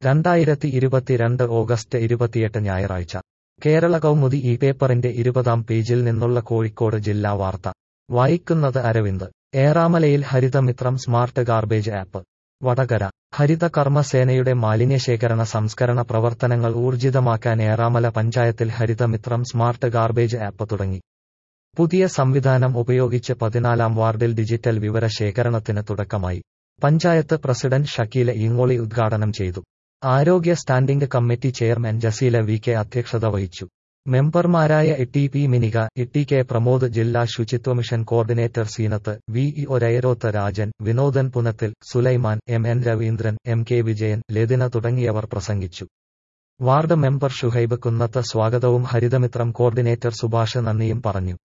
രണ്ടായിരത്തി ഇരുപത്തിരണ്ട് ഓഗസ്റ്റ് ഇരുപത്തിയെട്ട് ഞായറാഴ്ച കേരള കൗമുദി ഈ പേപ്പറിന്റെ ഇരുപതാം പേജിൽ നിന്നുള്ള കോഴിക്കോട് ജില്ലാ വാർത്ത വായിക്കുന്നത് അരവിന്ദ് ഏറാമലയിൽ Harithamithram smart garbage app Vadakara ഹരിത കർമ്മസേനയുടെ മാലിന്യശേഖരണ സംസ്കരണ പ്രവർത്തനങ്ങൾ ഊർജിതമാക്കാൻ ഏറാമല പഞ്ചായത്തിൽ ഹരിതമിത്രം സ്മാർട്ട് ഗാർബേജ് ആപ്പ് തുടങ്ങി പുതിയ സംവിധാനം ഉപയോഗിച്ച് പതിനാലാം വാർഡിൽ ഡിജിറ്റൽ വിവര ശേഖരണത്തിന് തുടക്കമായി പഞ്ചായത്ത് പ്രസിഡന്റ് ഷക്കീല ഈങ്ങോളി ഉദ്ഘാടനം ചെയ്തു ആരോഗ്യ standing committee chairman Jaseela V K അധ്യക്ഷത വഹിച്ചു മെമ്പർമാരായ T P Minika T K Pramod ജില്ലാ ശുചിത്വ mission coordinator Seenath V E Orayaroth Rajan Vinodan Punathil Sulaiman M N Raveendran M K Vijayan Lathina തുടങ്ങിയവർ പ്രസംഗിച്ചു വാർഡ് മെമ്പർ ഷുഹൈബ് കുന്നത്ത് സ്വാഗതവും ഹരിതമിത്രം കോർഡിനേറ്റർ സുഭാഷ് നന്ദിയും പറഞ്ഞു